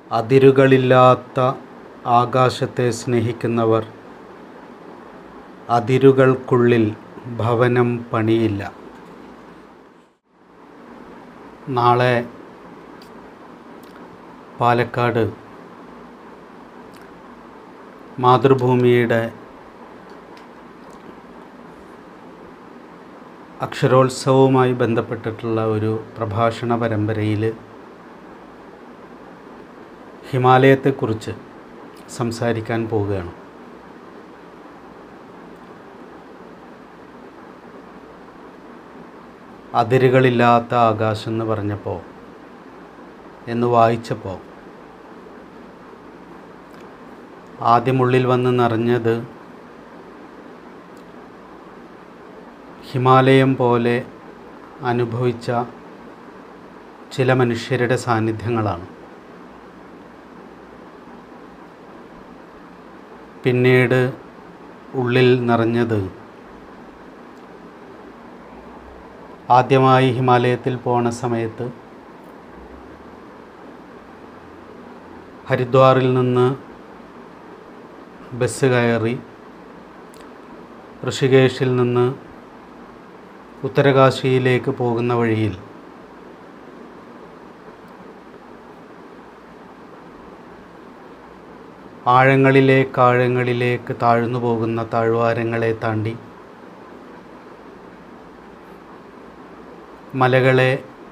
അതിരുകളില്ലാത്ത ആകാശത്തെ സ്നേഹിക്കുന്നവർ അതിരുകൾക്കുള്ളിൽ ഭവനം പണിയില്ല നാളെ പാലക്കാട് മാതൃഭൂമിയുടെ അക്ഷരോത്സവവുമായി ബന്ധപ്പെട്ടിട്ടുള്ള ഒരു പ്രഭാഷണ പരമ്പരയിൽ ഹിമാലയത്തെക്കുറിച്ച് സംസാരിക്കാൻ പോവുകയാണ് അതിരുകളില്ലാത്ത ആകാശം എന്ന് പറഞ്ഞപ്പോൾ എന്ന് വായിച്ചപ്പോൾ ആദ്യം ഉള്ളിൽ വന്ന് നിറഞ്ഞത് ഹിമാലയം പോലെ അനുഭവിച്ച ചില മനുഷ്യരുടെ സാന്നിധ്യങ്ങളാണ് പിന്നീട് ഉള്ളിൽ നിറഞ്ഞത് ആദ്യമായി ഹിമാലയത്തിൽ പോണ സമയത്ത് ഹരിദ്വാറിൽ നിന്ന് ബസ് കയറി ഋഷികേശിൽ നിന്ന് ഉത്തരകാശിയിലേക്ക് പോകുന്ന വഴിയിൽ ആഴങ്ങളിലേക്ക് ആഴങ്ങളിലേക്ക് താഴ്ന്നു പോകുന്ന താഴ്വാരങ്ങളെ താണ്ടി മലകളെ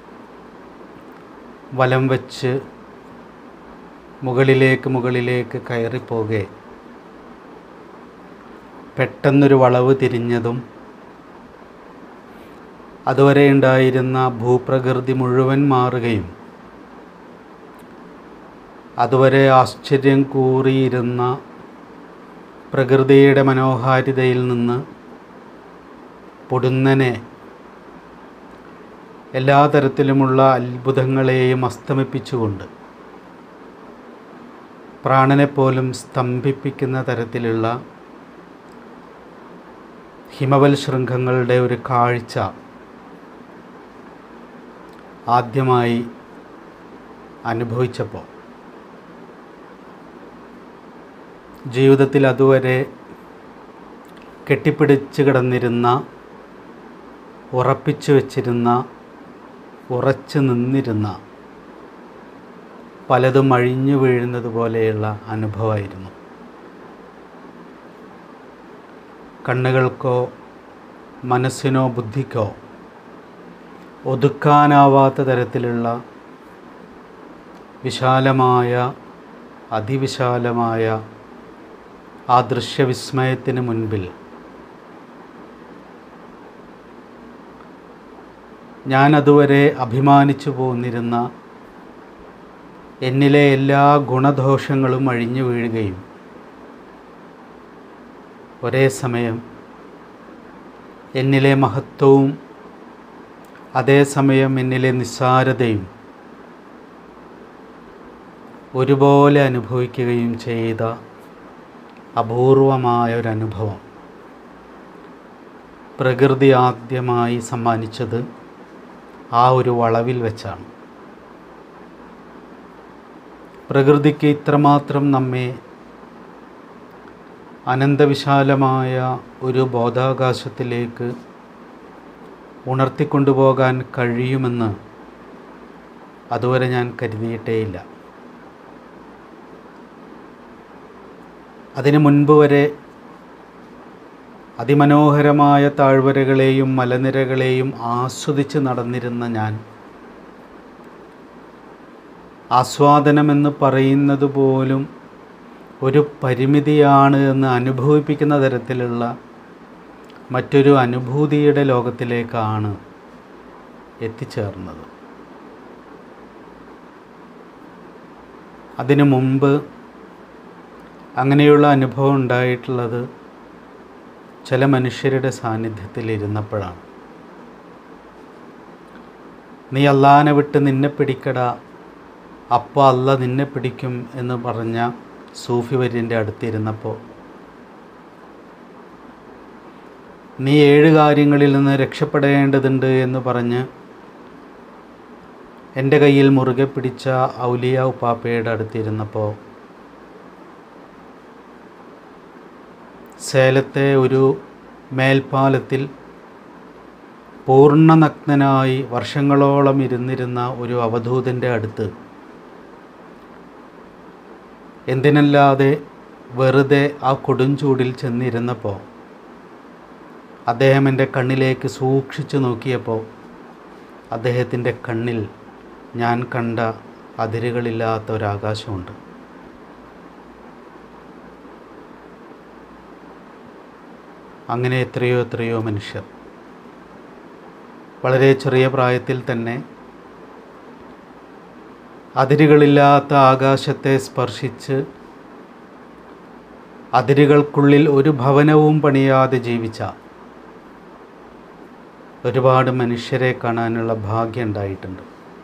വലം വെച്ച് മുകളിലേക്ക് മുകളിലേക്ക് കയറിപ്പോകെ പെട്ടെന്നൊരു വളവ് തിരിഞ്ഞതും അതുവരെ ഉണ്ടായിരുന്ന ഭൂപ്രകൃതി മുഴുവൻ മാറുകയും അതുവരെ ആശ്ചര്യം കൂറിയിരുന്ന പ്രകൃതിയുടെ മനോഹാരിതയിൽ നിന്ന് പൊടുന്നനെ എല്ലാ തരത്തിലുമുള്ള അത്ഭുതങ്ങളെയും അസ്തമിപ്പിച്ചുകൊണ്ട് പ്രാണനെപ്പോലും സ്തംഭിപ്പിക്കുന്ന തരത്തിലുള്ള ഹിമവൽ ശൃംഖങ്ങളുടെ ഒരു കാഴ്ച ആദ്യമായി അനുഭവിച്ചപ്പോൾ ജീവിതത്തിൽ അതുവരെ കെട്ടിപ്പിടിച്ച് കിടന്നിരുന്ന ഉറപ്പിച്ചു വച്ചിരുന്ന ഉറച്ചു നിന്നിരുന്ന പലതും അഴിഞ്ഞു വീഴുന്നത് പോലെയുള്ള അനുഭവമായിരുന്നു കണ്ണുകൾക്കോ മനസ്സിനോ ബുദ്ധിക്കോ ഒതുക്കാനാവാത്ത തരത്തിലുള്ള വിശാലമായ അതിവിശാലമായ ആ ദൃശ്യവിസ്മയത്തിന് മുൻപിൽ ഞാൻ അതുവരെ അഭിമാനിച്ചു പോന്നിരുന്ന എന്നിലെ എല്ലാ ഗുണദോഷങ്ങളും അഴിഞ്ഞു വീഴുകയും ഒരേ സമയം എന്നിലെ മഹത്വവും അതേസമയം എന്നിലെ നിസ്സാരതയും ഒരുപോലെ അനുഭവിക്കുകയും ചെയ്ത അപൂർവമായ ഒരനുഭവം പ്രകൃതി ആദ്യമായി സമ്മാനിച്ചത് ആ ഒരു വളവിൽ വെച്ചാണ് പ്രകൃതിക്ക് ഇത്രമാത്രം നമ്മെ അനന്തവിശാലമായ ഒരു ബോധാകാശത്തിലേക്ക് ഉണർത്തിക്കൊണ്ടുപോകാൻ കഴിയുമെന്ന് അതുവരെ ഞാൻ കരുതിയിട്ടേയില്ല അതിനു മുൻപ് വരെ അതിമനോഹരമായ താഴ്വരകളെയും മലനിരകളെയും ആസ്വദിച്ച് നടന്നിരുന്ന ഞാൻ ആസ്വാദനമെന്ന് പറയുന്നത് പോലും ഒരു പരിമിതിയാണ് എന്ന് അനുഭവിപ്പിക്കുന്ന തരത്തിലുള്ള മറ്റൊരു അനുഭൂതിയുടെ ലോകത്തിലേക്കാണ് എത്തിച്ചേർന്നത് അതിനു മുമ്പ് അങ്ങനെയുള്ള അനുഭവം ഉണ്ടായിട്ടുള്ളത് ചില മനുഷ്യരുടെ സാന്നിധ്യത്തിൽ ഇരുന്നപ്പോഴാണ് നീ അള്ളാനെ വിട്ട് നിന്നെ പിടിക്കടാ അപ്പോൾ അല്ല നിന്നെ പിടിക്കും എന്ന് പറഞ്ഞ സൂഫി വര്യൻ്റെ അടുത്തിരുന്നപ്പോൾ നീ ഏഴ് കാര്യങ്ങളിൽ നിന്ന് രക്ഷപ്പെടേണ്ടതുണ്ട് എന്ന് പറഞ്ഞ് എൻ്റെ കയ്യിൽ മുറുകെ പിടിച്ച ഔലിയ ഉപ്പാപ്പയുടെ അടുത്തിരുന്നപ്പോൾ സേലത്തെ ഒരു മേൽപ്പാലത്തിൽ പൂർണ്ണനഗ്നനായി വർഷങ്ങളോളം ഇരുന്നിരുന്ന ഒരു അവധൂതൻ്റെ അടുത്ത് എന്തിനല്ലാതെ വെറുതെ ആ കൊടുംചൂടിൽ ചെന്നിരുന്നപ്പോൾ അദ്ദേഹം എൻ്റെ കണ്ണിലേക്ക് സൂക്ഷിച്ചു നോക്കിയപ്പോൾ അദ്ദേഹത്തിൻ്റെ കണ്ണിൽ ഞാൻ കണ്ട അതിരുകളില്ലാത്ത ഒരാകാശമുണ്ട് അങ്ങനെ എത്രയോ എത്രയോ മനുഷ്യർ വളരെ ചെറിയ പ്രായത്തിൽ തന്നെ അതിരുകളില്ലാത്ത ആകാശത്തെ സ്പർശിച്ച് അതിരുകൾക്കുള്ളിൽ ഒരു ഭവനവും പണിയാതെ ജീവിച്ച ഒരുപാട് മനുഷ്യരെ കാണാനുള്ള ഭാഗ്യം ഉണ്ടായിട്ടുണ്ട്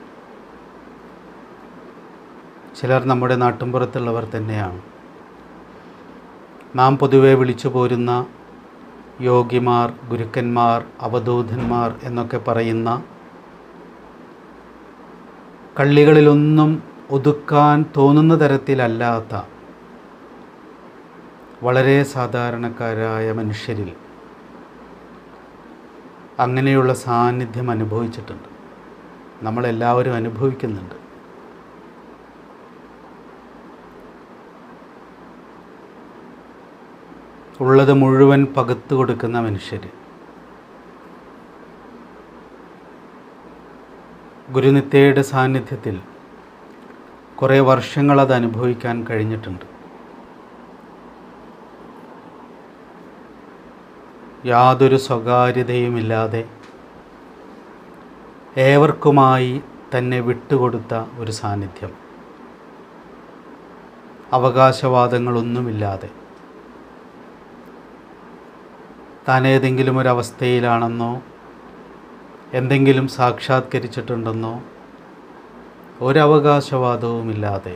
ചിലർ നമ്മുടെ നാട്ടിൻപുറത്തുള്ളവർ തന്നെയാണ് നാം പൊതുവെ വിളിച്ചു പോരുന്ന യോഗിമാർ ഗുരുക്കന്മാർ അവധൂതന്മാർ എന്നൊക്കെ പറയുന്ന കള്ളികളിലൊന്നും ഒതുക്കാൻ തോന്നുന്ന തരത്തിലല്ലാത്ത വളരെ സാധാരണക്കാരായ മനുഷ്യരിൽ അങ്ങനെയുള്ള സാന്നിധ്യം അനുഭവിച്ചിട്ടുണ്ട് നമ്മളെല്ലാവരും അനുഭവിക്കുന്നുണ്ട് ഉള്ളത് മുഴുവൻ പകുത്തു കൊടുക്കുന്ന മനുഷ്യർ ഗുരുനിത്യയുടെ സാന്നിധ്യത്തിൽ കുറേ വർഷങ്ങൾ അത് അനുഭവിക്കാൻ കഴിഞ്ഞിട്ടുണ്ട് യാതൊരു സ്വകാര്യതയുമില്ലാതെ ഏവർക്കുമായി തന്നെ വിട്ടുകൊടുത്ത ഒരു സാന്നിധ്യം അവകാശവാദങ്ങളൊന്നുമില്ലാതെ താൻ ഏതെങ്കിലും ഒരവസ്ഥയിലാണെന്നോ എന്തെങ്കിലും സാക്ഷാത്കരിച്ചിട്ടുണ്ടെന്നോ ഒരവകാശവാദവുമില്ലാതെ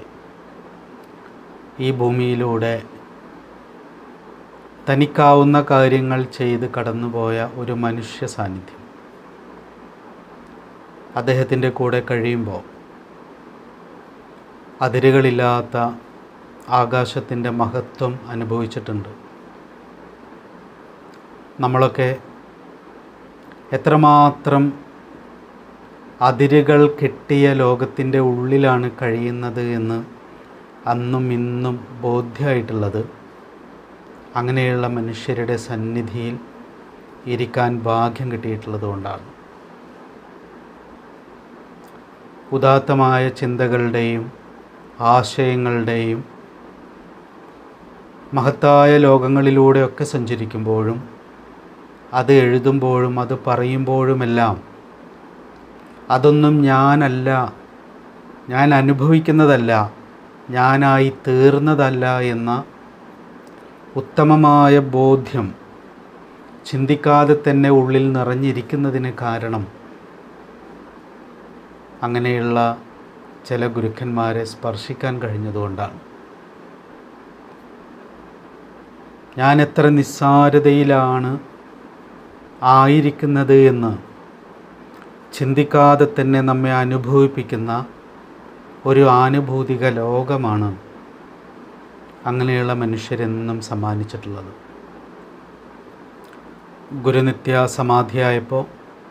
ഈ ഭൂമിയിലൂടെ തനിക്കാവുന്ന കാര്യങ്ങൾ ചെയ്ത് കടന്നുപോയ ഒരു മനുഷ്യ സാന്നിധ്യം അദ്ദേഹത്തിൻ്റെ കൂടെ കഴിയുമ്പോൾ അതിരുകളില്ലാത്ത ആകാശത്തിൻ്റെ മഹത്വം അനുഭവിച്ചിട്ടുണ്ട് നമ്മളൊക്കെ എത്രമാത്രം അതിരുകൾ കെട്ടിയ ലോകത്തിൻ്റെ ഉള്ളിലാണ് കഴിയുന്നത് എന്ന് അന്നും ഇന്നും ബോധ്യമായിട്ടുള്ളത് അങ്ങനെയുള്ള മനുഷ്യരുടെ സന്നിധിയിൽ ഇരിക്കാൻ ഭാഗ്യം കിട്ടിയിട്ടുള്ളത് കൊണ്ടാണ് ഉദാത്തമായ ചിന്തകളുടെയും ആശയങ്ങളുടെയും മഹത്തായ ലോകങ്ങളിലൂടെയൊക്കെ സഞ്ചരിക്കുമ്പോഴും അത് എഴുതുമ്പോഴും അത് പറയുമ്പോഴുമെല്ലാം അതൊന്നും ഞാനല്ല ഞാൻ അനുഭവിക്കുന്നതല്ല ഞാനായി തീർന്നതല്ല എന്ന ഉത്തമമായ ബോധ്യം ചിന്തിക്കാതെ തന്നെ ഉള്ളിൽ നിറഞ്ഞിരിക്കുന്നതിന് കാരണം അങ്ങനെയുള്ള ചില ഗുരുക്കന്മാരെ സ്പർശിക്കാൻ കഴിഞ്ഞതുകൊണ്ടാണ് ഞാൻ എത്ര നിസ്സാരതയിലാണ് ആയിരിക്കുന്നത് എന്ന് ചിന്തിക്കാതെ തന്നെ നമ്മെ അനുഭവിപ്പിക്കുന്ന ഒരു ആനുഭൂതിക ലോകമാണ് അങ്ങനെയുള്ള മനുഷ്യരെന്നും സമ്മാനിച്ചിട്ടുള്ളത് ഗുരുനിത്യ സമാധിയായപ്പോൾ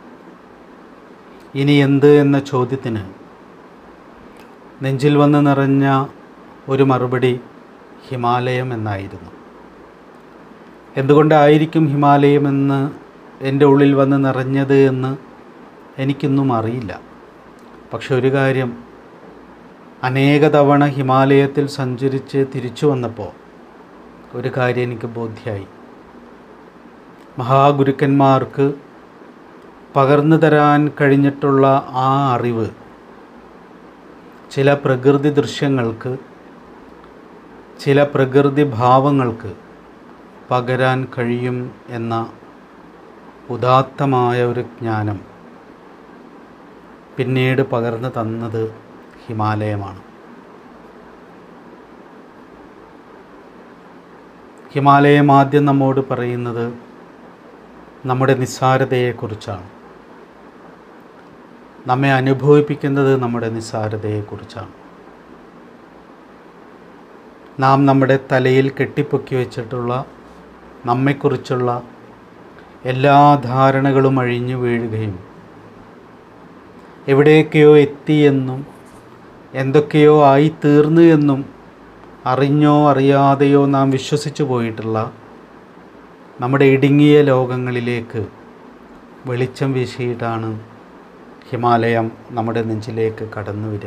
ഇനി എന്ത് എന്ന ചോദ്യത്തിന് നെഞ്ചിൽ വന്ന് നിറഞ്ഞ ഒരു മറുപടി ഹിമാലയം എന്നായിരുന്നു എന്തുകൊണ്ടായിരിക്കും ഹിമാലയം എന്ന് എൻ്റെ ഉള്ളിൽ വന്ന് നിറഞ്ഞത് എന്ന് എനിക്കൊന്നും അറിയില്ല പക്ഷെ ഒരു കാര്യം അനേക തവണ ഹിമാലയത്തിൽ സഞ്ചരിച്ച് തിരിച്ചു വന്നപ്പോൾ ഒരു കാര്യം എനിക്ക് ബോധ്യമായി മഹാഗുരുക്കന്മാർക്ക് പകർന്നു തരാൻ കഴിഞ്ഞിട്ടുള്ള ആ അറിവ് ചില പ്രകൃതി ദൃശ്യങ്ങൾക്ക് ചില പ്രകൃതി ഭാവങ്ങൾക്ക് പകരാൻ കഴിയും എന്ന ഉദാത്തമായ ഒരു ജ്ഞാനം പിന്നീട് പകർന്നു തന്നത് ഹിമാലയമാണ് ഹിമാലയം ആദ്യം നമ്മോട് പറയുന്നത് നമ്മുടെ നിസ്സാരതയെക്കുറിച്ചാണ് നമ്മെ അനുഭവിപ്പിക്കുന്നത് നമ്മുടെ നിസ്സാരതയെക്കുറിച്ചാണ് നാം നമ്മുടെ തലയിൽ കെട്ടിപ്പൊക്കി വെച്ചിട്ടുള്ള നമ്മെക്കുറിച്ചുള്ള എല്ലാ ധാരണകളും അഴിഞ്ഞു വീഴുകയും എവിടേക്കെയോ എത്തിയെന്നും എന്തൊക്കെയോ ആയി തീർന്നു എന്നും അറിഞ്ഞോ അറിയാതെയോ നാം വിശ്വസിച്ചു പോയിട്ടുള്ള നമ്മുടെ ഇടുങ്ങിയ ലോകങ്ങളിലേക്ക് വെളിച്ചം വീശിയിട്ടാണ് ഹിമാലയം നമ്മുടെ നെഞ്ചിലേക്ക് കടന്നു വരിക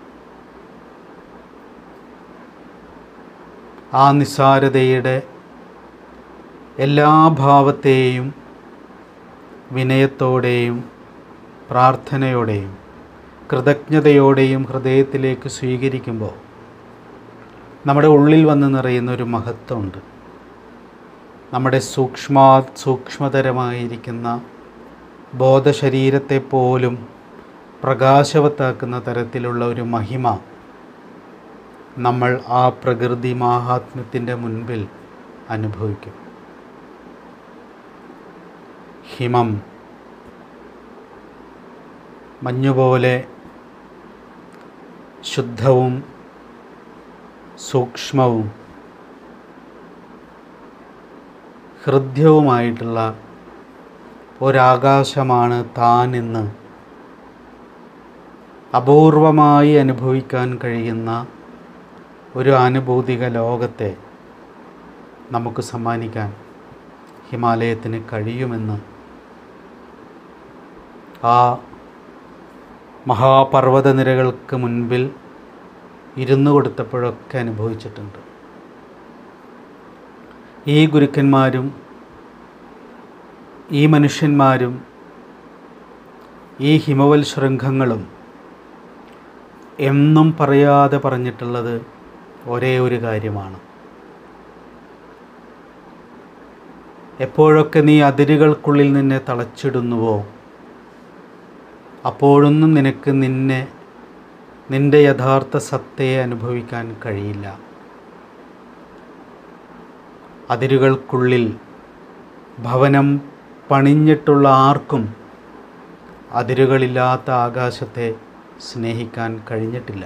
ആ നിസ്സാരതയുടെ എല്ലാ ഭാവത്തെയും വിനയത്തോടെയും പ്രാർത്ഥനയോടെയും കൃതജ്ഞതയോടെയും ഹൃദയത്തിലേക്ക് സ്വീകരിക്കുമ്പോൾ നമ്മുടെ ഉള്ളിൽ വന്ന് നിറയുന്ന ഒരു മഹത്വമുണ്ട് നമ്മുടെ സൂക്ഷ്മാ സൂക്ഷ്മതരമായിരിക്കുന്ന ബോധശരീരത്തെ പോലും പ്രകാശവത്താക്കുന്ന തരത്തിലുള്ള ഒരു മഹിമ നമ്മൾ ആ പ്രകൃതി മാഹാത്മ്യത്തിൻ്റെ മുൻപിൽ അനുഭവിക്കും ഹിമം മഞ്ഞുപോലെ ശുദ്ധവും സൂക്ഷ്മവും ഹൃദ്യവുമായിട്ടുള്ള ഒരാകാശമാണ് താൻ എന്ന് അപൂർവമായി അനുഭവിക്കാൻ കഴിയുന്ന ഒരു ആനുഭൂതിക ലോകത്തെ നമുക്ക് സമ്മാനിക്കാൻ ഹിമാലയത്തിന് കഴിയുമെന്ന് ആ മഹാപർവ്വത നിരകൾക്ക് മുൻപിൽ ഇരുന്നു കൊടുത്തപ്പോഴൊക്കെ അനുഭവിച്ചിട്ടുണ്ട് ഈ ഗുരുക്കന്മാരും ഈ മനുഷ്യന്മാരും ഈ ഹിമവൽ ശൃംഖങ്ങളും എന്നും പറയാതെ പറഞ്ഞിട്ടുള്ളത് ഒരേ ഒരു കാര്യമാണ് എപ്പോഴൊക്കെ നീ അതിരുകൾക്കുള്ളിൽ നിന്നെ തളച്ചിടുന്നുവോ അപ്പോഴൊന്നും നിനക്ക് നിന്നെ നിന്റെ യഥാർത്ഥ സത്തയെ അനുഭവിക്കാൻ കഴിയില്ല അതിരുകൾക്കുള്ളിൽ ഭവനം പണിഞ്ഞിട്ടുള്ള ആർക്കും അതിരുകളില്ലാത്ത ആകാശത്തെ സ്നേഹിക്കാൻ കഴിഞ്ഞിട്ടില്ല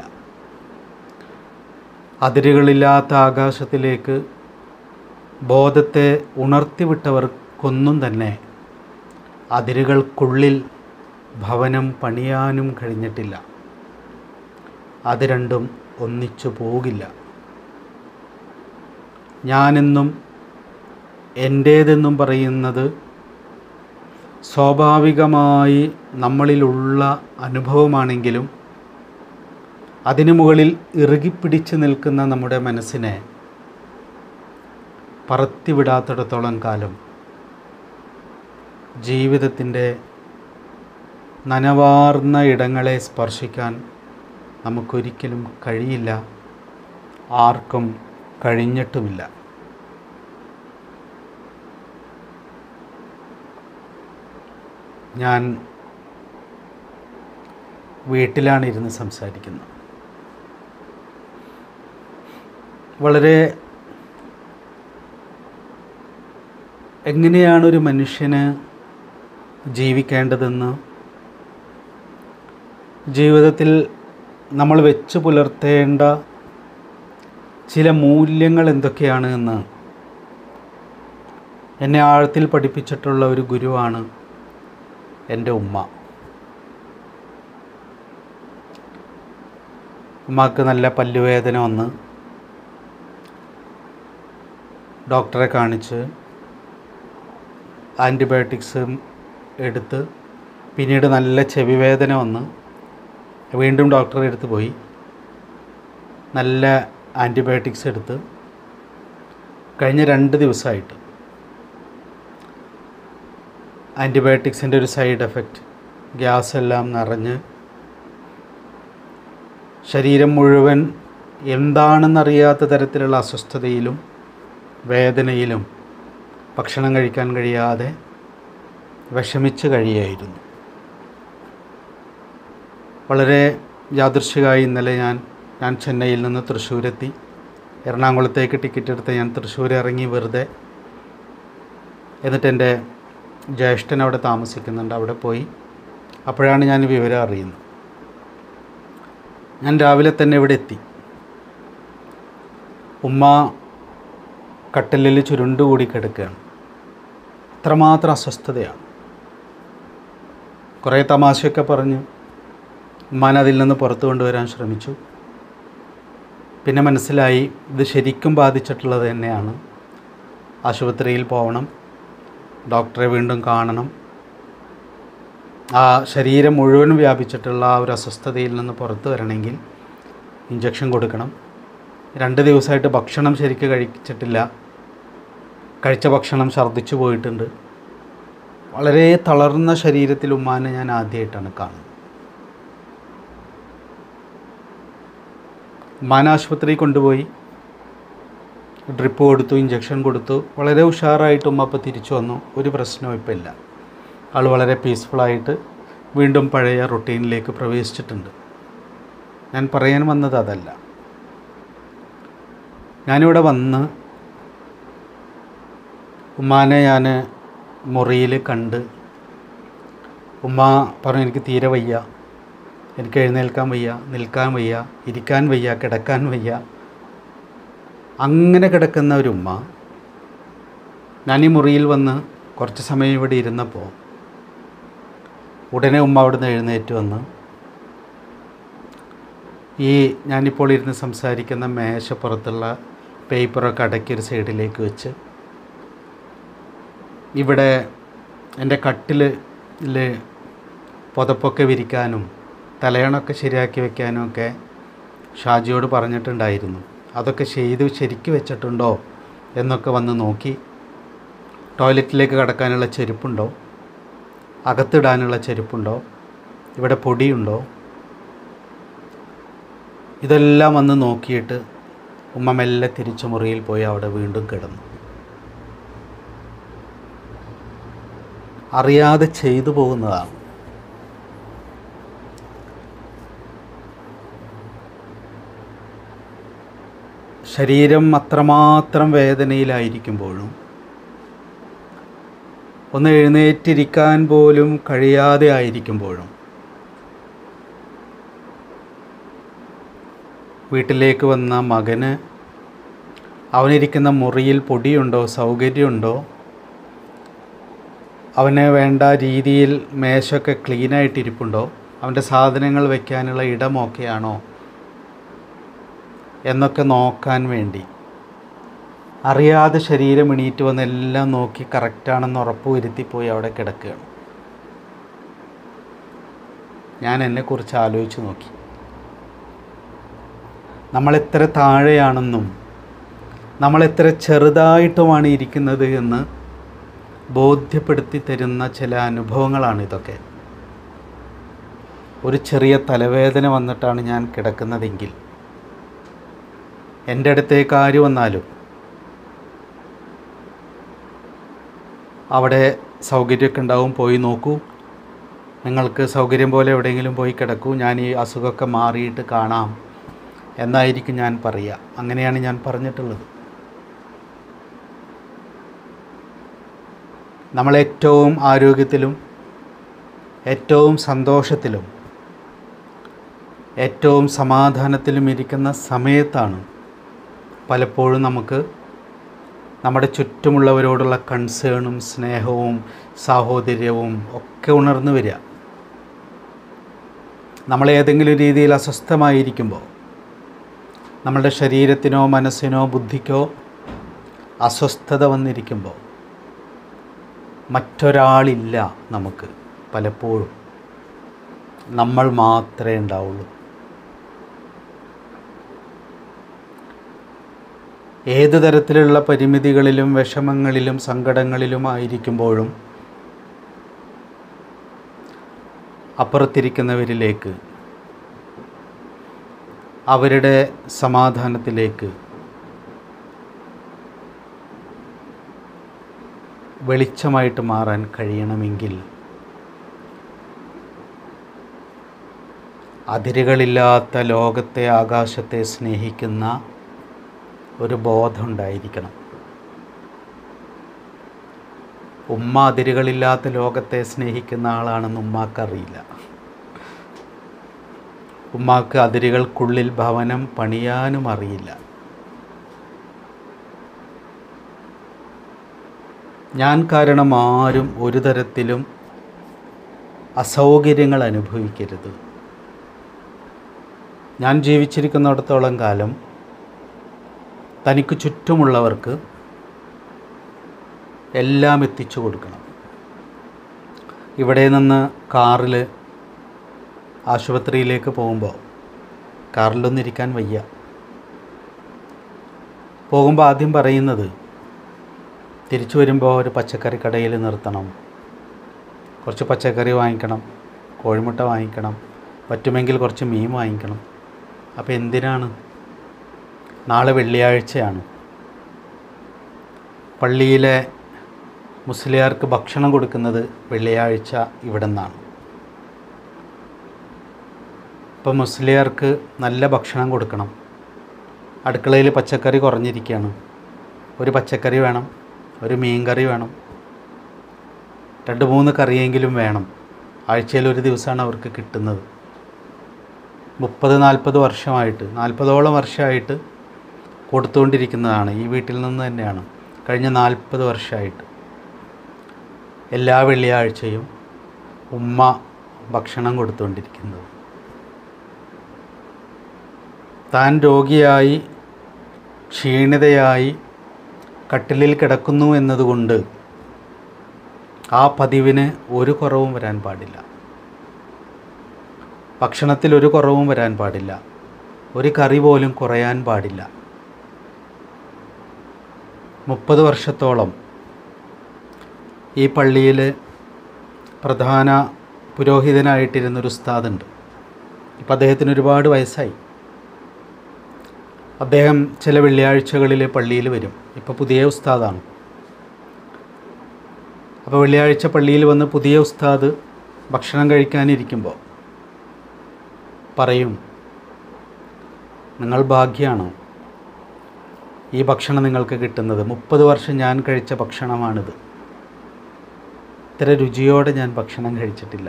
അതിരുകളില്ലാത്ത ആകാശത്തിലേക്ക് ബോധത്തെ ഉണർത്തിവിട്ടവർക്കൊന്നും തന്നെ അതിരുകൾക്കുള്ളിൽ ഭവനം പണിയാനും കഴിഞ്ഞിട്ടില്ല അത് രണ്ടും ഒന്നിച്ചു പോകില്ല ഞാനെന്നും എൻ്റേതെന്നും പറയുന്നത് സ്വാഭാവികമായി നമ്മളിലുള്ള അനുഭവമാണെങ്കിലും അതിനു മുകളിൽ ഇറുകിപ്പിടിച്ച് നിൽക്കുന്ന നമ്മുടെ മനസ്സിനെ പറത്തിവിടാത്തിടത്തോളം കാലം ജീവിതത്തിൻ്റെ നനവാർന്ന ഇടങ്ങളെ സ്പർശിക്കാൻ നമുക്കൊരിക്കലും കഴിയില്ല ആർക്കും കഴിഞ്ഞിട്ടുമില്ല ഞാൻ വീട്ടിലാണ് ഇരുന്ന് സംസാരിക്കുന്നത് വളരെ എങ്ങനെയാണ് ഒരു മനുഷ്യന് ജീവിക്കേണ്ടതെന്ന് ജീവിതത്തിൽ നമ്മൾ വെച്ച് പുലർത്തേണ്ട ചില മൂല്യങ്ങൾ എന്തൊക്കെയാണ് എന്ന് എന്നെ ആഴത്തിൽ പഠിപ്പിച്ചിട്ടുള്ള ഒരു ഗുരുവാണ് എൻ്റെ ഉമ്മ ഉമ്മക്ക് നല്ല പല്ലുവേദന വന്ന് ഡോക്ടറെ കാണിച്ച് ആൻറ്റിബയോട്ടിക്സ് എടുത്ത് പിന്നീട് നല്ല ചെവി വേദന വന്ന് വീണ്ടും ഡോക്ടറെ അടുത്ത് പോയി നല്ല ആൻറ്റിബയോട്ടിക്സ് എടുത്ത് കഴിഞ്ഞ രണ്ട് ദിവസമായിട്ട് ആൻറ്റിബയോട്ടിക്സിൻ്റെ ഒരു സൈഡ് എഫക്റ്റ് ഗ്യാസ് എല്ലാം നിറഞ്ഞ് ശരീരം മുഴുവൻ എന്താണെന്നറിയാത്ത തരത്തിലുള്ള അസ്വസ്ഥതയിലും വേദനയിലും ഭക്ഷണം കഴിക്കാൻ കഴിയാതെ വിഷമിച്ച് കഴിയായിരുന്നു വളരെ യാദൃശികമായി ഇന്നലെ ഞാൻ ഞാൻ ചെന്നൈയിൽ നിന്ന് തൃശ്ശൂരെത്തി എറണാകുളത്തേക്ക് ടിക്കറ്റ് എടുത്ത് ഞാൻ തൃശ്ശൂർ ഇറങ്ങി വെറുതെ എന്നിട്ട് എൻ്റെ ജ്യേഷ്ഠൻ അവിടെ താമസിക്കുന്നുണ്ട് അവിടെ പോയി അപ്പോഴാണ് ഞാൻ വിവരം അറിയുന്നത് ഞാൻ രാവിലെ തന്നെ ഇവിടെ എത്തി ഉമ്മ കട്ടിലിൽ ചുരുണ്ടുകൂടി കിടക്കുകയാണ് അത്രമാത്രം അസ്വസ്ഥതയാണ് കുറേ തമാശയൊക്കെ പറഞ്ഞ് ഉമ്മാൻ അതിൽ നിന്ന് പുറത്തു കൊണ്ടുവരാൻ ശ്രമിച്ചു പിന്നെ മനസ്സിലായി ഇത് ശരിക്കും ബാധിച്ചിട്ടുള്ളത് തന്നെയാണ് ആശുപത്രിയിൽ പോകണം ഡോക്ടറെ വീണ്ടും കാണണം ആ ശരീരം മുഴുവൻ വ്യാപിച്ചിട്ടുള്ള ആ ഒരു അസ്വസ്ഥതയിൽ നിന്ന് പുറത്തു വരണമെങ്കിൽ ഇഞ്ചക്ഷൻ കൊടുക്കണം രണ്ട് ദിവസമായിട്ട് ഭക്ഷണം ശരിക്ക് കഴിച്ചിട്ടില്ല കഴിച്ച ഭക്ഷണം ഛർദ്ദിച്ചു പോയിട്ടുണ്ട് വളരെ തളർന്ന ശരീരത്തിൽ ഉമ്മാനെ ഞാൻ ആദ്യമായിട്ടാണ് കാണുന്നത് ഉമ്മാനെ ആശുപത്രിയിൽ കൊണ്ടുപോയി ഡ്രിപ്പ് കൊടുത്തു ഇഞ്ചക്ഷൻ കൊടുത്തു വളരെ ഉഷാറായിട്ട് ഉമ്മ അപ്പോൾ തിരിച്ചു വന്നു ഒരു പ്രശ്നവും ഇപ്പോൾ ഇല്ല ആൾ വളരെ പീസ്ഫുള്ളായിട്ട് വീണ്ടും പഴയ റൊട്ടീനിലേക്ക് പ്രവേശിച്ചിട്ടുണ്ട് ഞാൻ പറയാൻ വന്നത് അതല്ല ഞാനിവിടെ വന്ന് ഉമ്മാനെ ഞാൻ മുറിയിൽ കണ്ട് ഉമ്മ പറഞ്ഞു എനിക്ക് തീരെ വയ്യ എനിക്ക് എഴുന്നേൽക്കാൻ വയ്യ നിൽക്കാൻ വയ്യ ഇരിക്കാൻ വയ്യ കിടക്കാൻ വയ്യ അങ്ങനെ കിടക്കുന്ന ഒരു ഉമ്മ ഞാൻ ഈ മുറിയിൽ വന്ന് കുറച്ച് സമയം ഇവിടെ ഇരുന്നപ്പോൾ ഉടനെ ഉമ്മ അവിടുന്ന് എഴുന്നേറ്റ് വന്ന് ഈ ഞാനിപ്പോൾ ഇരുന്ന് സംസാരിക്കുന്ന മേശപ്പുറത്തുള്ള പേപ്പറൊക്കെ അടക്കി ഒരു സൈഡിലേക്ക് വെച്ച് ഇവിടെ എൻ്റെ കട്ടിൽ പുതപ്പൊക്കെ വിരിക്കാനും തലയണൊക്കെ ശരിയാക്കി വെക്കാനും ഒക്കെ ഷാജിയോട് പറഞ്ഞിട്ടുണ്ടായിരുന്നു അതൊക്കെ ചെയ്ത് ശരിക്ക് വെച്ചിട്ടുണ്ടോ എന്നൊക്കെ വന്ന് നോക്കി ടോയ്ലറ്റിലേക്ക് കടക്കാനുള്ള ചെരുപ്പുണ്ടോ അകത്തിടാനുള്ള ചെരുപ്പുണ്ടോ ഇവിടെ പൊടിയുണ്ടോ ഇതെല്ലാം വന്ന് നോക്കിയിട്ട് ഉമ്മ മെല്ലെ തിരിച്ചു മുറിയിൽ പോയി അവിടെ വീണ്ടും കിടന്നു അറിയാതെ ചെയ്തു പോകുന്നതാണ് ശരീരം അത്രമാത്രം വേദനയിലായിരിക്കുമ്പോഴും ഒന്ന് എഴുന്നേറ്റിരിക്കാൻ പോലും കഴിയാതെ ആയിരിക്കുമ്പോഴും വീട്ടിലേക്ക് വന്ന മകന് അവനിരിക്കുന്ന മുറിയിൽ പൊടിയുണ്ടോ സൗകര്യമുണ്ടോ അവന് വേണ്ട രീതിയിൽ മേശൊക്കെ ക്ലീനായിട്ടിരിപ്പുണ്ടോ അവൻ്റെ സാധനങ്ങൾ വയ്ക്കാനുള്ള ഇടമൊക്കെയാണോ എന്നൊക്കെ നോക്കാൻ വേണ്ടി അറിയാതെ ശരീരം എണീറ്റ് വന്ന് എല്ലാം നോക്കി കറക്റ്റാണെന്ന് ഉറപ്പ് വരുത്തി പോയി അവിടെ കിടക്കുകയാണ് ഞാൻ എന്നെക്കുറിച്ച് ആലോചിച്ച് നോക്കി നമ്മളെത്ര താഴെയാണെന്നും നമ്മളെത്ര ചെറുതായിട്ടുമാണ് ഇരിക്കുന്നത് എന്ന് ബോധ്യപ്പെടുത്തി തരുന്ന ചില അനുഭവങ്ങളാണ് ഇതൊക്കെ ഒരു ചെറിയ തലവേദന വന്നിട്ടാണ് ഞാൻ കിടക്കുന്നതെങ്കിൽ എൻ്റെ അടുത്തേക്ക് ആര് വന്നാലും അവിടെ സൗകര്യമൊക്കെ ഉണ്ടാവും പോയി നോക്കൂ നിങ്ങൾക്ക് സൗകര്യം പോലെ എവിടെയെങ്കിലും പോയി കിടക്കൂ ഞാൻ ഈ അസുഖമൊക്കെ മാറിയിട്ട് കാണാം എന്നായിരിക്കും ഞാൻ പറയുക അങ്ങനെയാണ് ഞാൻ പറഞ്ഞിട്ടുള്ളത് നമ്മളേറ്റവും ആരോഗ്യത്തിലും ഏറ്റവും സന്തോഷത്തിലും ഏറ്റവും സമാധാനത്തിലും ഇരിക്കുന്ന സമയത്താണ് പലപ്പോഴും നമുക്ക് നമ്മുടെ ചുറ്റുമുള്ളവരോടുള്ള കൺസേണും സ്നേഹവും സാഹോദര്യവും ഒക്കെ ഉണർന്നു വരിക നമ്മൾ ഏതെങ്കിലും രീതിയിൽ അസ്വസ്ഥമായിരിക്കുമ്പോൾ നമ്മളുടെ ശരീരത്തിനോ മനസ്സിനോ ബുദ്ധിക്കോ അസ്വസ്ഥത വന്നിരിക്കുമ്പോൾ മറ്റൊരാളില്ല നമുക്ക് പലപ്പോഴും നമ്മൾ മാത്രമേ ഉണ്ടാവുള്ളൂ ഏത് തരത്തിലുള്ള പരിമിതികളിലും വിഷമങ്ങളിലും സങ്കടങ്ങളിലും ആയിരിക്കുമ്പോഴും അപ്പുറത്തിരിക്കുന്നവരിലേക്ക് അവരുടെ സമാധാനത്തിലേക്ക് വെളിച്ചമായിട്ട് മാറാൻ കഴിയണമെങ്കിൽ അതിരുകളില്ലാത്ത ലോകത്തെ ആകാശത്തെ സ്നേഹിക്കുന്ന ഒരു ബോധം ഉണ്ടായിരിക്കണം ഉമ്മ അതിരുകളില്ലാത്ത ലോകത്തെ സ്നേഹിക്കുന്ന ആളാണെന്ന് ഉമ്മാക്കറിയില്ല ഉമ്മാക്ക് അതിരുകൾക്കുള്ളിൽ ഭവനം പണിയാനും അറിയില്ല ഞാൻ കാരണം ആരും ഒരു തരത്തിലും അസൗകര്യങ്ങൾ അനുഭവിക്കരുത് ഞാൻ ജീവിച്ചിരിക്കുന്നിടത്തോളം കാലം തനിക്ക് ചുറ്റുമുള്ളവർക്ക് എല്ലാം എത്തിച്ചു കൊടുക്കണം ഇവിടെ നിന്ന് കാറിൽ ആശുപത്രിയിലേക്ക് പോകുമ്പോൾ കാറിലൊന്നും ഇരിക്കാൻ വയ്യ പോകുമ്പോൾ ആദ്യം പറയുന്നത് തിരിച്ചു വരുമ്പോൾ ഒരു പച്ചക്കറി കടയിൽ നിർത്തണം കുറച്ച് പച്ചക്കറി വാങ്ങിക്കണം കോഴിമുട്ട വാങ്ങിക്കണം പറ്റുമെങ്കിൽ കുറച്ച് മീൻ വാങ്ങിക്കണം അപ്പോൾ എന്തിനാണ് നാളെ വെള്ളിയാഴ്ചയാണ് പള്ളിയിലെ മുസ്ലിയാർക്ക് ഭക്ഷണം കൊടുക്കുന്നത് വെള്ളിയാഴ്ച ഇവിടെ നിന്നാണ് ഇപ്പം മുസ്ലിയാർക്ക് നല്ല ഭക്ഷണം കൊടുക്കണം അടുക്കളയിൽ പച്ചക്കറി കുറഞ്ഞിരിക്കുകയാണ് ഒരു പച്ചക്കറി വേണം ഒരു മീൻ കറി വേണം രണ്ട് മൂന്ന് കറിയെങ്കിലും വേണം ആഴ്ചയിൽ ഒരു ദിവസമാണ് അവർക്ക് കിട്ടുന്നത് മുപ്പത് നാൽപ്പത് വർഷമായിട്ട് നാൽപ്പതോളം വർഷമായിട്ട് കൊടുത്തുകൊണ്ടിരിക്കുന്നതാണ് ഈ വീട്ടിൽ നിന്ന് തന്നെയാണ് കഴിഞ്ഞ നാൽപ്പത് വർഷമായിട്ട് എല്ലാ വെള്ളിയാഴ്ചയും ഉമ്മ ഭക്ഷണം കൊടുത്തുകൊണ്ടിരിക്കുന്നത് താൻ രോഗിയായി ക്ഷീണിതയായി കട്ടിലിൽ കിടക്കുന്നു എന്നതുകൊണ്ട് ആ പതിവിന് ഒരു കുറവും വരാൻ പാടില്ല ഭക്ഷണത്തിൽ ഒരു കുറവും വരാൻ പാടില്ല ഒരു കറി പോലും കുറയാൻ പാടില്ല മുപ്പത് വർഷത്തോളം ഈ പള്ളിയിൽ പ്രധാന പുരോഹിതനായിട്ടിരുന്നൊരു ഉസ്താദുണ്ട് ഇപ്പം അദ്ദേഹത്തിന് ഒരുപാട് വയസ്സായി അദ്ദേഹം ചില വെള്ളിയാഴ്ചകളിൽ പള്ളിയിൽ വരും ഇപ്പോൾ പുതിയ ഉസ്താദാണ് അപ്പോൾ വെള്ളിയാഴ്ച പള്ളിയിൽ വന്ന് പുതിയ ഉസ്താദ് ഭക്ഷണം കഴിക്കാനിരിക്കുമ്പോൾ പറയും നിങ്ങൾ ഭാഗ്യമാണ് ഈ ഭക്ഷണം നിങ്ങൾക്ക് കിട്ടുന്നത് മുപ്പത് വർഷം ഞാൻ കഴിച്ച ഭക്ഷണമാണിത് ഇത്ര രുചിയോടെ ഞാൻ ഭക്ഷണം കഴിച്ചിട്ടില്ല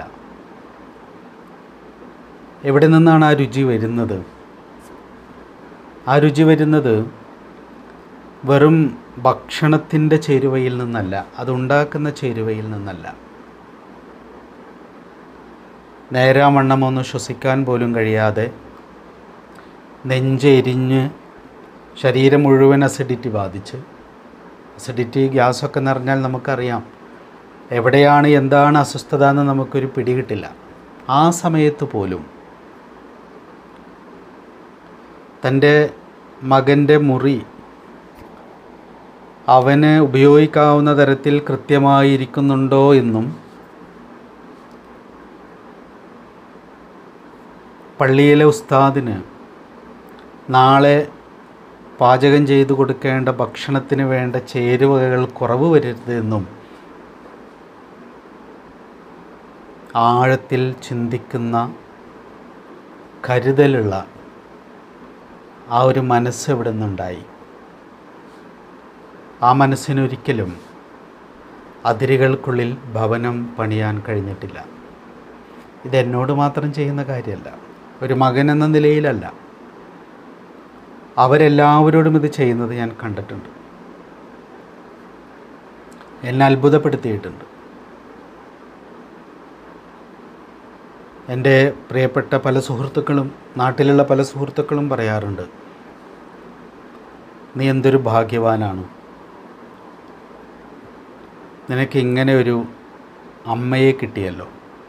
എവിടെ നിന്നാണ് ആ രുചി വരുന്നത് ആ രുചി വരുന്നത് വെറും ഭക്ഷണത്തിൻ്റെ ചേരുവയിൽ നിന്നല്ല അതുണ്ടാക്കുന്ന ചേരുവയിൽ നിന്നല്ല നേരാവണ്ണം ഒന്ന് ശ്വസിക്കാൻ പോലും കഴിയാതെ നെഞ്ചെരിഞ്ഞ് ശരീരം മുഴുവൻ അസിഡിറ്റി ബാധിച്ച് അസിഡിറ്റി ഗ്യാസൊക്കെ നിറഞ്ഞാൽ നമുക്കറിയാം എവിടെയാണ് എന്താണ് അസ്വസ്ഥത എന്ന് നമുക്കൊരു പിടികിട്ടില്ല ആ സമയത്ത് പോലും തൻ്റെ മകൻ്റെ മുറി അവന് ഉപയോഗിക്കാവുന്ന തരത്തിൽ കൃത്യമായിരിക്കുന്നുണ്ടോ എന്നും പള്ളിയിലെ ഉസ്താദിന് നാളെ പാചകം ചെയ്തു കൊടുക്കേണ്ട ഭക്ഷണത്തിന് വേണ്ട ചേരുവകൾ കുറവ് വരരുത് എന്നും ആഴത്തിൽ ചിന്തിക്കുന്ന കരുതലുള്ള ആ ഒരു മനസ്സ് ഇവിടെ നിന്നുണ്ടായി ആ മനസ്സിനൊരിക്കലും അതിരുകൾക്കുള്ളിൽ ഭവനം പണിയാൻ കഴിഞ്ഞിട്ടില്ല ഇതെന്നോട് മാത്രം ചെയ്യുന്ന കാര്യമല്ല ഒരു മകൻ എന്ന നിലയിലല്ല അവരെല്ലാവരോടും ഇത് ചെയ്യുന്നത് ഞാൻ കണ്ടിട്ടുണ്ട് എന്നെ അത്ഭുതപ്പെടുത്തിയിട്ടുണ്ട് എൻ്റെ പ്രിയപ്പെട്ട പല സുഹൃത്തുക്കളും നാട്ടിലുള്ള പല സുഹൃത്തുക്കളും പറയാറുണ്ട് നീ എന്തൊരു ഭാഗ്യവാനാണ് നിനക്ക് ഇങ്ങനെ ഒരു അമ്മയെ കിട്ടിയല്ലോ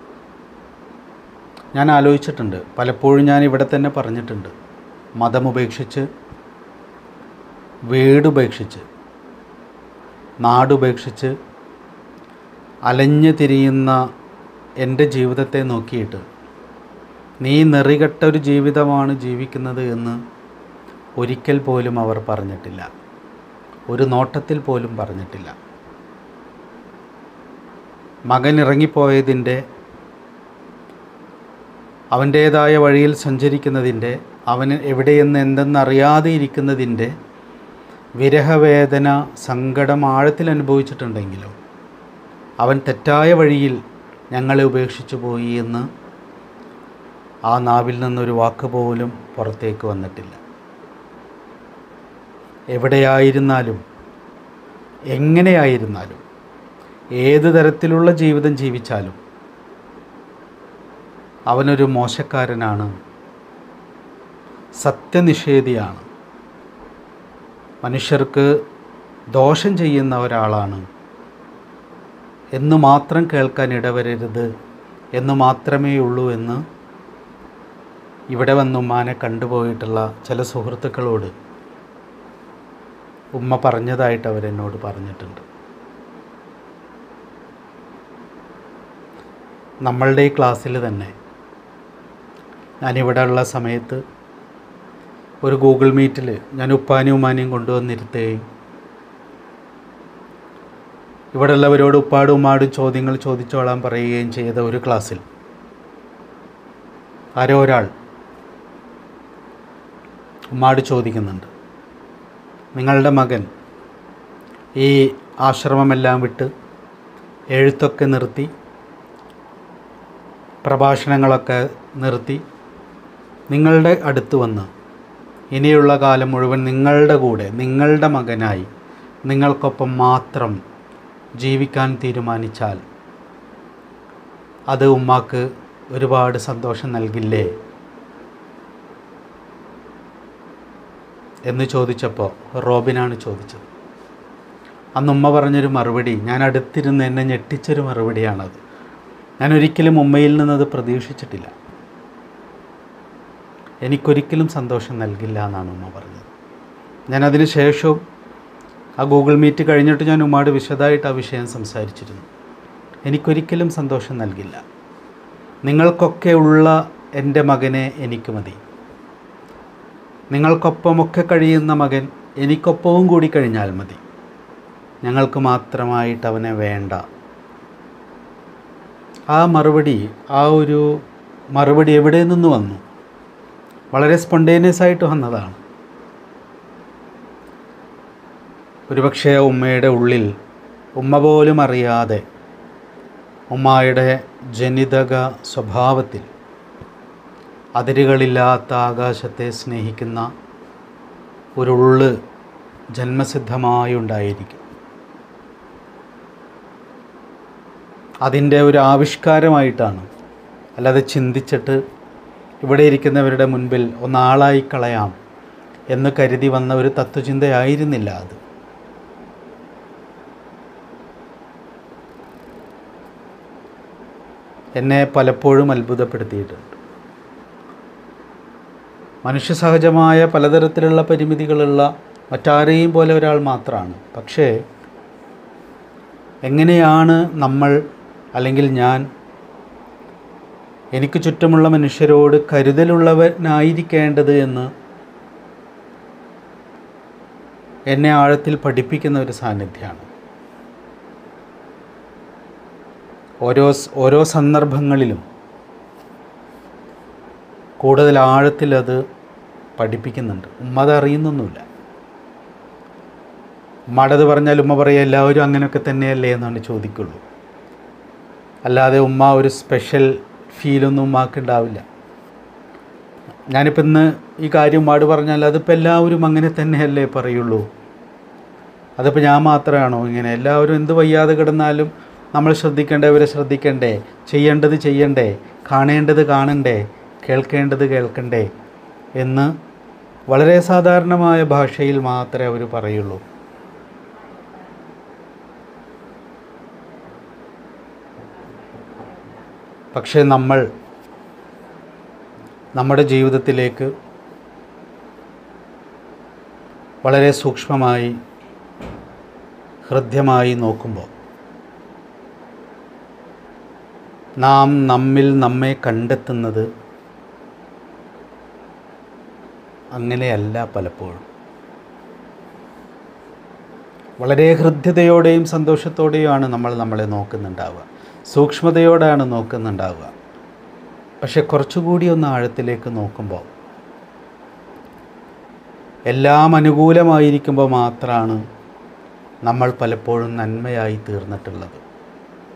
ഞാൻ ആലോചിച്ചിട്ടുണ്ട് പലപ്പോഴും ഞാൻ ഇവിടെ തന്നെ പറഞ്ഞിട്ടുണ്ട് മതമുപേക്ഷിച്ച് വീടുപേക്ഷിച്ച് നാടുപേക്ഷിച്ച് അലഞ്ഞു തിരിയുന്ന എൻ്റെ ജീവിതത്തെ നോക്കിയിട്ട് നീ നെറികെട്ട ഒരു ജീവിതമാണ് ജീവിക്കുന്നത് എന്ന് ഒരിക്കൽ പോലും അവർ പറഞ്ഞിട്ടില്ല ഒരു നോട്ടത്തിൽ പോലും പറഞ്ഞിട്ടില്ല മകൻ ഇറങ്ങിപ്പോയതിൻ്റെ അവൻ്റേതായ വഴിയിൽ സഞ്ചരിക്കുന്നതിൻ്റെ അവന് എവിടെയെന്ന് എന്തെന്നറിയാതെ ഇരിക്കുന്നതിൻ്റെ വിരഹവേദന സങ്കടം ആഴത്തിൽ അനുഭവിച്ചിട്ടുണ്ടെങ്കിലും അവൻ തെറ്റായ വഴിയിൽ ഞങ്ങളെ ഉപേക്ഷിച്ചു പോയി എന്ന് ആ നാവിൽ നിന്നൊരു വാക്ക് പോലും പുറത്തേക്ക് വന്നിട്ടില്ല എവിടെയായിരുന്നാലും എങ്ങനെയായിരുന്നാലും ഏത് തരത്തിലുള്ള ജീവിതം ജീവിച്ചാലും അവനൊരു മോശക്കാരനാണ് സത്യനിഷേധിയാണ് മനുഷ്യർക്ക് ദോഷം ചെയ്യുന്ന ഒരാളാണ് എന്ന് മാത്രം കേൾക്കാൻ ഇടവരരുത് എന്ന് മാത്രമേ ഉള്ളൂ എന്ന് ഇവിടെ വന്ന് ഉമ്മാനെ കണ്ടുപോയിട്ടുള്ള ചില സുഹൃത്തുക്കളോട് ഉമ്മ പറഞ്ഞതായിട്ട് അവരെന്നോട് പറഞ്ഞിട്ടുണ്ട് നമ്മളുടെ ഈ ക്ലാസ്സിൽ തന്നെ ഞാനിവിടെ ഉള്ള സമയത്ത് ഒരു ഗൂഗിൾ മീറ്റിൽ ഞാൻ ഉപ്പാനും ഉമ്മാനെയും കൊണ്ടുവന്നിരുത്തുകയും ഇവിടെ ഉള്ളവരോട് ഉപ്പാടും ഉമ്മാടും ചോദ്യങ്ങൾ ചോദിച്ചോളാൻ പറയുകയും ചെയ്ത ഒരു ക്ലാസ്സിൽ ആരോ ഒരാൾ ഉമ്മാട് ചോദിക്കുന്നുണ്ട് നിങ്ങളുടെ മകൻ ഈ ആശ്രമമെല്ലാം വിട്ട് എഴുത്തൊക്കെ നിർത്തി പ്രഭാഷണങ്ങളൊക്കെ നിർത്തി നിങ്ങളുടെ അടുത്ത് വന്ന് ഇനിയുള്ള കാലം മുഴുവൻ നിങ്ങളുടെ കൂടെ നിങ്ങളുടെ മകനായി നിങ്ങൾക്കൊപ്പം മാത്രം ജീവിക്കാൻ തീരുമാനിച്ചാൽ അത് ഉമ്മാക്ക് ഒരുപാട് സന്തോഷം നൽകില്ലേ എന്ന് ചോദിച്ചപ്പോൾ റോബിനാണ് ചോദിച്ചത് അന്ന് ഉമ്മ പറഞ്ഞൊരു മറുപടി ഞാൻ അടുത്തിരുന്ന് എന്നെ ഞെട്ടിച്ചൊരു മറുപടിയാണത് ഞാൻ ഒരിക്കലും ഉമ്മയിൽ നിന്നത് പ്രതീക്ഷിച്ചിട്ടില്ല എനിക്കൊരിക്കലും സന്തോഷം നൽകില്ല എന്നാണ് ഉമ്മ പറഞ്ഞത് ഞാൻ അതിന് ശേഷവും ആ ഗൂഗിൾ മീറ്റ് കഴിഞ്ഞിട്ട് ഞാൻ ഉമ്മയോട് വിശദമായിട്ട് ആ വിഷയം സംസാരിച്ചിരുന്നു എനിക്കൊരിക്കലും സന്തോഷം നൽകില്ല നിങ്ങൾക്കൊക്കെ ഉള്ള എൻ്റെ മകനെ എനിക്ക് മതി നിങ്ങൾക്കൊപ്പമൊക്കെ കഴിയുന്ന മകൻ എനിക്കൊപ്പവും കൂടി കഴിഞ്ഞാൽ മതി ഞങ്ങൾക്ക് മാത്രമായിട്ട് അവനെ വേണ്ട ആ മറുപടി ആ ഒരു മറുപടി എവിടെ നിന്ന് വന്നു വളരെ സ്പോണ്ടേനിയസ് ആയിട്ട് വന്നതാണ് ഒരുപക്ഷെ ഉമ്മയുടെ ഉള്ളിൽ ഉമ്മ പോലും അറിയാതെ ഉമ്മായുടെ ജനിതക സ്വഭാവത്തിൽ അതിരുകളില്ലാത്ത ആകാശത്തെ സ്നേഹിക്കുന്ന ഒരു ഉള്ള് ജന്മസിദ്ധമായി ഉണ്ടായിരിക്കും അതിൻ്റെ ഒരു ആവിഷ്കാരമായിട്ടാണ് അല്ലാതെ ചിന്തിച്ചിട്ട് ഇവിടെ ഇരിക്കുന്നവരുടെ മുൻപിൽ ഒന്നാളായി കളയാം എന്ന് കരുതി വന്ന ഒരു തത്വചിന്തയായിരുന്നില്ല അത് എന്നെ പലപ്പോഴും അത്ഭുതപ്പെടുത്തിയിട്ടുണ്ട് മനുഷ്യ സഹജമായ പലതരത്തിലുള്ള പരിമിതികളുള്ള മറ്റാരെയും പോലെ ഒരാൾ മാത്രമാണ് പക്ഷേ എങ്ങനെയാണ് നമ്മൾ അല്ലെങ്കിൽ ഞാൻ എനിക്ക് ചുറ്റുമുള്ള മനുഷ്യരോട് കരുതലുള്ളവനായിരിക്കേണ്ടത് എന്ന് എന്നെ ആഴത്തിൽ പഠിപ്പിക്കുന്ന ഒരു സാന്നിധ്യമാണ് ഓരോ സ് ഓരോ സന്ദർഭങ്ങളിലും കൂടുതൽ ആഴത്തിൽ അത് പഠിപ്പിക്കുന്നുണ്ട് ഉമ്മ അത് അറിയുന്നൊന്നുമില്ല ഉമ്മടത് പറഞ്ഞാൽ ഉമ്മ പറയുക എല്ലാവരും അങ്ങനെയൊക്കെ തന്നെയല്ലേ എന്നാണ് ചോദിക്കുള്ളൂ അല്ലാതെ ഉമ്മ ഒരു സ്പെഷ്യൽ ഫീലൊന്നും ഉമ്മാക്ക് ഉണ്ടാവില്ല ഞാനിപ്പോൾ ഇന്ന് ഈ കാര്യം ഉമ്മാട് പറഞ്ഞാൽ അതിപ്പോൾ എല്ലാവരും അങ്ങനെ തന്നെയല്ലേ പറയുള്ളൂ അതിപ്പോൾ ഞാൻ മാത്രമാണോ ഇങ്ങനെ എല്ലാവരും എന്ത് വയ്യാതെ കിടന്നാലും നമ്മൾ ശ്രദ്ധിക്കേണ്ടവരെ ശ്രദ്ധിക്കണ്ടേ ചെയ്യേണ്ടത് ചെയ്യണ്ടേ കാണേണ്ടത് കാണണ്ടേ കേൾക്കേണ്ടത് കേൾക്കണ്ടേ എന്ന് വളരെ സാധാരണമായ ഭാഷയിൽ മാത്രമേ അവർ പറയുള്ളൂ പക്ഷേ നമ്മൾ നമ്മുടെ ജീവിതത്തിലേക്ക് വളരെ സൂക്ഷ്മമായി ഹൃദ്യമായി നോക്കുമ്പോൾ നാം നമ്മിൽ നമ്മെ കണ്ടെത്തുന്നത് അങ്ങനെയല്ല പലപ്പോഴും വളരെ ഹൃദ്യതയോടെയും സന്തോഷത്തോടെയുമാണ് നമ്മൾ നമ്മളെ നോക്കുന്നുണ്ടാവുക സൂക്ഷ്മതയോടെയാണ് നോക്കുന്നുണ്ടാവുക പക്ഷെ കുറച്ചുകൂടി ഒന്ന് ആഴത്തിലേക്ക് നോക്കുമ്പോൾ എല്ലാം അനുകൂലമായിരിക്കുമ്പോൾ മാത്രമാണ് നമ്മൾ പലപ്പോഴും നന്മയായി തീർന്നിട്ടുള്ളത്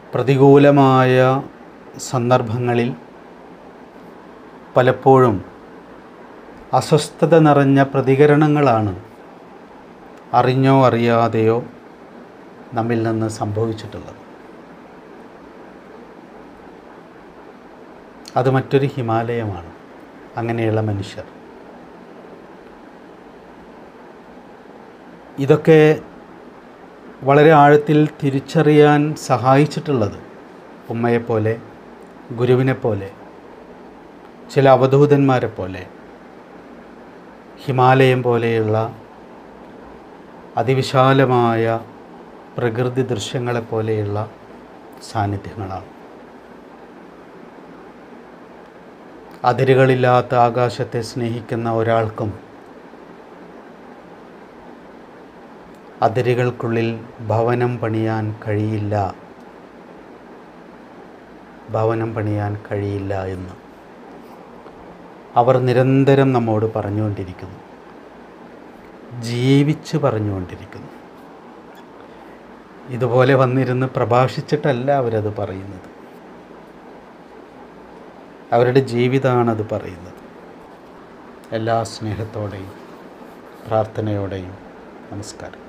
പ്രതികൂലമായ സന്ദർഭങ്ങളിൽ പലപ്പോഴും അസ്വസ്ഥത നിറഞ്ഞ പ്രതികരണങ്ങളാണ് അറിഞ്ഞോ അറിയാതെയോ നമ്മിൽ നിന്ന് സംഭവിച്ചിട്ടുള്ളത് അത് മറ്റൊരു ഹിമാലയമാണ് അങ്ങനെയുള്ള മനുഷ്യർ ഇതൊക്കെ വളരെ ആഴത്തിൽ തിരിച്ചറിയാൻ സഹായിച്ചിട്ടുള്ളത് ഉമ്മയെപ്പോലെ ഗുരുവിനെപ്പോലെ ചില അവധൂതന്മാരെ പോലെ ഹിമാലയം പോലെയുള്ള അതിവിശാലമായ പ്രകൃതി ദൃശ്യങ്ങളെപ്പോലെയുള്ള സാന്നിധ്യങ്ങളാണ് അതിരുകളില്ലാത്ത ആകാശത്തെ സ്നേഹിക്കുന്ന ഒരാൾക്കും അതിരുകൾക്കുള്ളിൽ ഭവനം പണിയാൻ കഴിയില്ല ഭവനം പണിയാൻ കഴിയില്ല എന്ന് അവർ നിരന്തരം നമ്മോട് പറഞ്ഞുകൊണ്ടിരിക്കുന്നു ജീവിച്ച് പറഞ്ഞുകൊണ്ടിരിക്കുന്നു ഇതുപോലെ വന്നിരുന്ന് പ്രഭാഷിച്ചിട്ടല്ല അവരത് പറയുന്നത് അവരുടെ ജീവിതമാണത് പറയുന്നത് എല്ലാ സ്നേഹത്തോടെയും പ്രാർത്ഥനയോടെയും നമസ്കാരം